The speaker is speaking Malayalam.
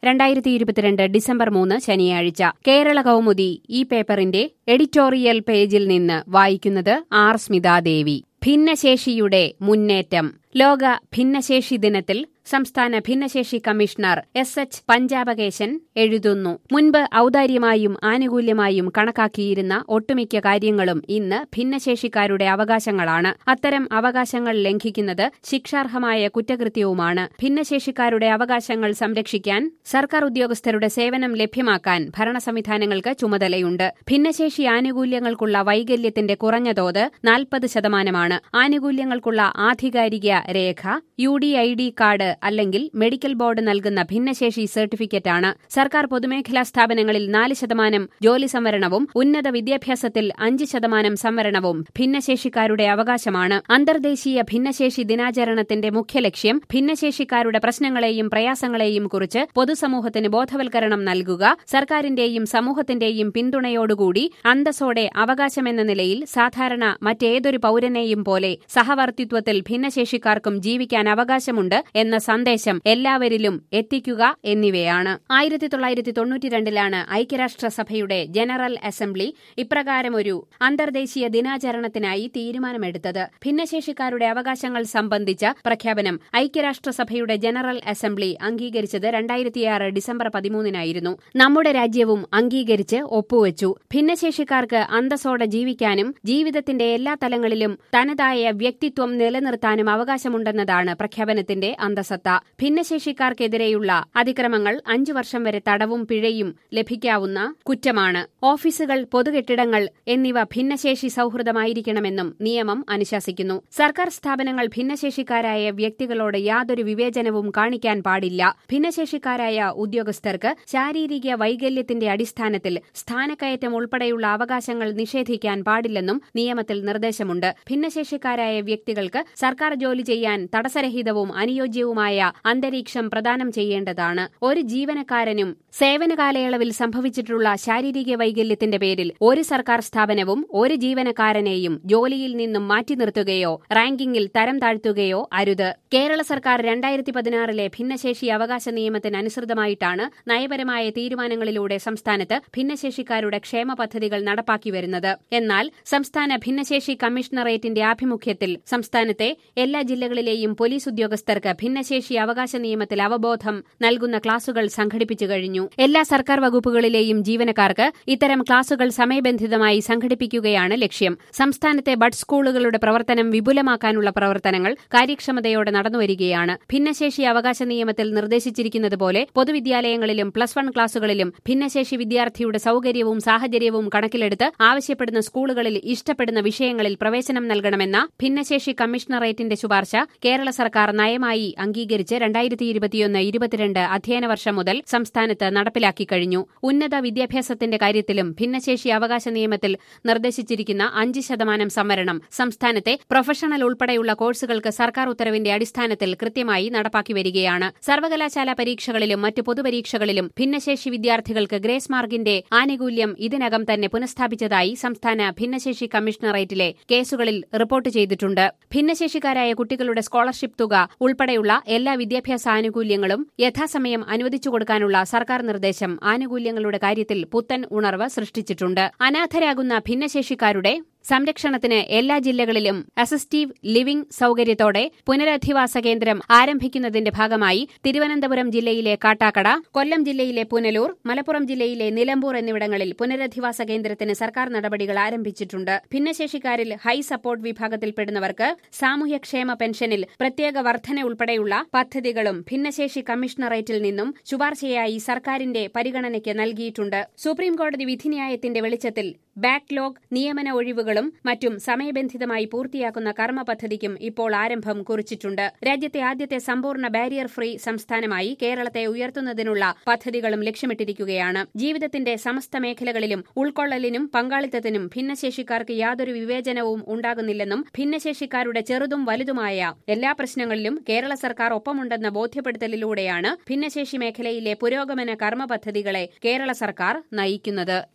രണ്ടായിരത്തി ഇരുപത്തിരണ്ട് ഡിസംബർ മൂന്ന് ശനിയാഴ്ച കേരള കൗമുദി ഈ പേപ്പറിന്റെ എഡിറ്റോറിയൽ പേജിൽ നിന്ന് വായിക്കുന്നത് ആർ സ്മിതാദേവി ഭിന്നശേഷിയുടെ മുന്നേറ്റം ലോക ഭിന്നശേഷി ദിനത്തിൽ സംസ്ഥാന ഭിന്നശേഷി കമ്മീഷണർ എസ് എച്ച് പഞ്ചാബകേശൻ എഴുതുന്നു മുൻപ് ഔദാര്യമായും ആനുകൂല്യമായും കണക്കാക്കിയിരുന്ന ഒട്ടുമിക്ക കാര്യങ്ങളും ഇന്ന് ഭിന്നശേഷിക്കാരുടെ അവകാശങ്ങളാണ് അത്തരം അവകാശങ്ങൾ ലംഘിക്കുന്നത് ശിക്ഷാർഹമായ കുറ്റകൃത്യവുമാണ് ഭിന്നശേഷിക്കാരുടെ അവകാശങ്ങൾ സംരക്ഷിക്കാൻ സർക്കാർ ഉദ്യോഗസ്ഥരുടെ സേവനം ലഭ്യമാക്കാൻ ഭരണ സംവിധാനങ്ങൾക്ക് ചുമതലയുണ്ട് ഭിന്നശേഷി ആനുകൂല്യങ്ങൾക്കുള്ള വൈകല്യത്തിന്റെ കുറഞ്ഞ തോത് നാൽപ്പത് ശതമാനമാണ് ആനുകൂല്യങ്ങൾക്കുള്ള ആധികാരിക രേഖ U D I D card അല്ലെങ്കിൽ മെഡിക്കൽ ബോർഡ് നൽകുന്ന ഭിന്നശേഷി സർട്ടിഫിക്കറ്റാണ് സർക്കാർ പൊതുമേഖലാ സ്ഥാപനങ്ങളിൽ നാല് ശതമാനം ജോലി സംവരണവും ഉന്നത വിദ്യാഭ്യാസത്തിൽ അഞ്ച് ശതമാനം സംവരണവും ഭിന്നശേഷിക്കാരുടെ അവകാശമാണ് അന്തർദേശീയ ഭിന്നശേഷി ദിനാചരണത്തിന്റെ മുഖ്യ ലക്ഷ്യം ഭിന്നശേഷിക്കാരുടെ പ്രശ്നങ്ങളെയും പ്രയാസങ്ങളെയും കുറിച്ച് പൊതുസമൂഹത്തിന് ബോധവൽക്കരണം നൽകുക സർക്കാരിന്റെയും സമൂഹത്തിന്റെയും പിന്തുണയോടുകൂടി അന്തസ്സോടെ അവകാശമെന്ന നിലയിൽ സാധാരണ മറ്റേതൊരു പൌരനെയും പോലെ സഹവർത്തിത്വത്തിൽ ഭിന്നശേഷിക്കാർക്കും ജീവിക്കാൻ അവകാശമുണ്ട് എന്ന സന്ദേശം എല്ലാവരിലും എത്തിക്കുക എന്നിവയാണ് ആയിരത്തി തൊള്ളായിരത്തി തൊണ്ണൂറ്റിരണ്ടിലാണ് ഐക്യരാഷ്ട്രസഭയുടെ ജനറൽ അസംബ്ലി ഇപ്രകാരമൊരു അന്തർദേശീയ ദിനാചരണത്തിനായി തീരുമാനമെടുത്തത് ഭിന്നശേഷിക്കാരുടെ അവകാശങ്ങൾ സംബന്ധിച്ച പ്രഖ്യാപനം ഐക്യരാഷ്ട്രസഭയുടെ ജനറൽ അസംബ്ലി അംഗീകരിച്ചത് രണ്ടായിരത്തിയാറ് ഡിസംബർ പതിമൂന്നിനായിരുന്നു നമ്മുടെ രാജ്യവും അംഗീകരിച്ച് ഒപ്പുവച്ചു ഭിന്നശേഷിക്കാർക്ക് അന്തസ്സോടെ ജീവിക്കാനും ജീവിതത്തിന്റെ എല്ലാ തലങ്ങളിലും തനതായ വ്യക്തിത്വം നിലനിർത്താനും അവകാശമുണ്ടെന്നതാണ് പ്രഖ്യാപനത്തിന്റെ അന്തസത്ത ഭിന്നശേഷിക്കാർക്കെതിരെയുള്ള അതിക്രമങ്ങൾ അഞ്ചു വർഷം വരെ തടവും പിഴയും ലഭിക്കാവുന്ന കുറ്റമാണ് ഓഫീസുകൾ പൊതുകെട്ടിടങ്ങൾ എന്നിവ ഭിന്നശേഷി സൌഹൃദമായിരിക്കണമെന്നും നിയമം അനുശാസിക്കുന്നു സർക്കാർ സ്ഥാപനങ്ങൾ ഭിന്നശേഷിക്കാരായ വ്യക്തികളോട് യാതൊരു വിവേചനവും കാണിക്കാൻ പാടില്ല ഭിന്നശേഷിക്കാരായ ഉദ്യോഗസ്ഥർക്ക് ശാരീരിക വൈകല്യത്തിന്റെ അടിസ്ഥാനത്തിൽ സ്ഥാനക്കയറ്റം ഉൾപ്പെടെയുള്ള അവകാശങ്ങൾ നിഷേധിക്കാൻ പാടില്ലെന്നും നിയമത്തിൽ നിർദ്ദേശമുണ്ട് ഭിന്നശേഷിക്കാരായ വ്യക്തികൾക്ക് സർക്കാർ ജോലി ചെയ്യാൻ തടസ്സരഹിതവും അനുയോജ്യവുമായ അന്തരീക്ഷം പ്രദാനം ചെയ്യേണ്ടതാണ് ഒരു ജീവനക്കാരനും സേവന കാലയളവിൽ സംഭവിച്ചിട്ടുള്ള ശാരീരിക വൈകല്യത്തിന്റെ പേരിൽ ഒരു സർക്കാർ സ്ഥാപനവും ഒരു ജീവനക്കാരനെയും ജോലിയിൽ നിന്നും മാറ്റി നിർത്തുകയോ റാങ്കിങ്ങിൽ തരം താഴ്ത്തുകയോ അരുത് കേരള സർക്കാർ രണ്ടായിരത്തി പതിനാറിലെ ഭിന്നശേഷി അവകാശ നിയമത്തിനനുസൃതമായിട്ടാണ് നയപരമായ തീരുമാനങ്ങളിലൂടെ സംസ്ഥാനത്ത് ഭിന്നശേഷിക്കാരുടെ ക്ഷേമ പദ്ധതികൾ നടപ്പാക്കി വരുന്നത് എന്നാൽ സംസ്ഥാന ഭിന്നശേഷി കമ്മീഷണറേറ്റിന്റെ ആഭിമുഖ്യത്തിൽ സംസ്ഥാനത്തെ എല്ലാ ജില്ലകളിലെയും പോലീസ് ഉദ്യോഗസ്ഥർക്ക് ഭിന്നശേഷി അവകാശ നിയമത്തിൽ അവബോധം നൽകുന്ന ക്ലാസുകൾ സംഘടിപ്പിച്ചു കഴിഞ്ഞു എല്ലാ സർക്കാർ വകുപ്പുകളിലെയും ജീവനക്കാർക്ക് ഇത്തരം ക്ലാസുകൾ സമയബന്ധിതമായി സംഘടിപ്പിക്കുകയാണ് ലക്ഷ്യം സംസ്ഥാനത്തെ ബഡ് സ്കൂളുകളുടെ പ്രവർത്തനം വിപുലമാക്കാനുള്ള പ്രവർത്തനങ്ങൾ കാര്യക്ഷമതയോടെ നടന്നുവരികയാണ് ഭിന്നശേഷി അവകാശ നിയമത്തിൽ നിർദ്ദേശിച്ചിരിക്കുന്നതുപോലെ പൊതുവിദ്യാലയങ്ങളിലും പ്ലസ് വൺ ക്ലാസുകളിലും ഭിന്നശേഷി വിദ്യാർത്ഥിയുടെ സൌകര്യവും സാഹചര്യവും കണക്കിലെടുത്ത് ആവശ്യപ്പെടുന്ന സ്കൂളുകളിൽ ഇഷ്ടപ്പെടുന്ന വിഷയങ്ങളിൽ പ്രവേശനം നൽകണമെന്ന ഭിന്നശേഷി കമ്മീഷണറേറ്റിന്റെ ശുപാർശ കേരള സർക്കാർ നയമായി അംഗീകരിച്ച് രണ്ടായിരത്തി ഇരുപത്തിയൊന്ന് ഇരുപത്തിരണ്ട് അധ്യയന വർഷം മുതൽ സംസ്ഥാനത്ത് നടപ്പിലാക്കി കഴിഞ്ഞു ഉന്നത വിദ്യാഭ്യാസത്തിന്റെ കാര്യത്തിലും ഭിന്നശേഷി അവകാശ നിയമത്തിൽ നിർദ്ദേശിച്ചിരിക്കുന്ന അഞ്ച് ശതമാനം സംവരണം സംസ്ഥാനത്തെ പ്രൊഫഷണൽ ഉൾപ്പെടെയുള്ള കോഴ്സുകൾക്ക് സർക്കാർ ഉത്തരവിന്റെ അടിസ്ഥാനത്തിൽ കൃത്യമായി നടപ്പാക്കി വരികയാണ് സർവകലാശാല പരീക്ഷകളിലും മറ്റ് പൊതുപരീക്ഷകളിലും ഭിന്നശേഷി വിദ്യാർത്ഥികൾക്ക് ഗ്രേസ് മാർക്കിന്റെ ആനുകൂല്യം ഇതിനകം തന്നെ പുനഃസ്ഥാപിച്ചതായി സംസ്ഥാന ഭിന്നശേഷി കമ്മീഷണറേറ്റിലെ കേസുകളിൽ റിപ്പോർട്ട് ചെയ്തിട്ടുണ്ട് ഭിന്നശേഷിക്കാരായ കുട്ടികളുടെ സ്കോളർഷിപ്പ് തുക ഉൾപ്പെടെയുള്ള എല്ലാ വിദ്യാഭ്യാസ ആനുകൂല്യങ്ങളും യഥാസമയം അനുവദിച്ചു കൊടുക്കാനുള്ള സർക്കാർ നിർദ്ദേശം ആനുകൂല്യങ്ങളുടെ കാര്യത്തിൽ പുത്തൻ ഉണർവ് സൃഷ്ടിച്ചിട്ടുണ്ട് അനാഥരാകുന്ന ഭിന്നശേഷിക്കാരുടെ സംരക്ഷണത്തിന് എല്ലാ ജില്ലകളിലും അസിസ്റ്റീവ് ലിവിംഗ് സൌകര്യത്തോടെ പുനരധിവാസ കേന്ദ്രം ആരംഭിക്കുന്നതിന്റെ ഭാഗമായി തിരുവനന്തപുരം ജില്ലയിലെ കാട്ടാക്കട കൊല്ലം ജില്ലയിലെ പുനലൂർ മലപ്പുറം ജില്ലയിലെ നിലമ്പൂർ എന്നിവിടങ്ങളിൽ പുനരധിവാസ കേന്ദ്രത്തിന് സർക്കാർ നടപടികൾ ആരംഭിച്ചിട്ടുണ്ട് ഭിന്നശേഷിക്കാരിൽ ഹൈ സപ്പോർട്ട് വിഭാഗത്തിൽപ്പെടുന്നവർക്ക് സാമൂഹ്യക്ഷേമ പെൻഷനിൽ പ്രത്യേക വർധന ഉൾപ്പെടെയുള്ള പദ്ധതികളും ഭിന്നശേഷി കമ്മീഷണറേറ്റിൽ നിന്നും ശുപാർശയായി സർക്കാരിന്റെ പരിഗണനയ്ക്ക് നൽകിയിട്ടുണ്ട് സുപ്രീംകോടതി വിധിന്യായത്തിന്റെ വെളിച്ചത്തിൽ ബാക്ക്ലോഗ് നിയമന ഒഴിവുകളും മറ്റും സമയബന്ധിതമായി പൂർത്തിയാക്കുന്ന കർമ്മ പദ്ധതിക്കും ഇപ്പോൾ ആരംഭം കുറിച്ചിട്ടുണ്ട് രാജ്യത്തെ ആദ്യത്തെ സമ്പൂർണ്ണ ബാരിയർ ഫ്രീ സംസ്ഥാനമായി കേരളത്തെ ഉയർത്തുന്നതിനുള്ള പദ്ധതികളും ലക്ഷ്യമിട്ടിരിക്കുകയാണ് ജീവിതത്തിന്റെ സമസ്ത മേഖലകളിലും ഉൾക്കൊള്ളലിനും പങ്കാളിത്തത്തിനും ഭിന്നശേഷിക്കാർക്ക് യാതൊരു വിവേചനവും ഉണ്ടാകുന്നില്ലെന്നും ഭിന്നശേഷിക്കാരുടെ ചെറുതും വലുതുമായ എല്ലാ പ്രശ്നങ്ങളിലും കേരള സർക്കാർ ഒപ്പമുണ്ടെന്ന ബോധ്യപ്പെടുത്തലിലൂടെയാണ് ഭിന്നശേഷി മേഖലയിലെ പുരോഗമന കർമ്മ പദ്ധതികളെ കേരള സർക്കാർ നയിക്കുന്നത്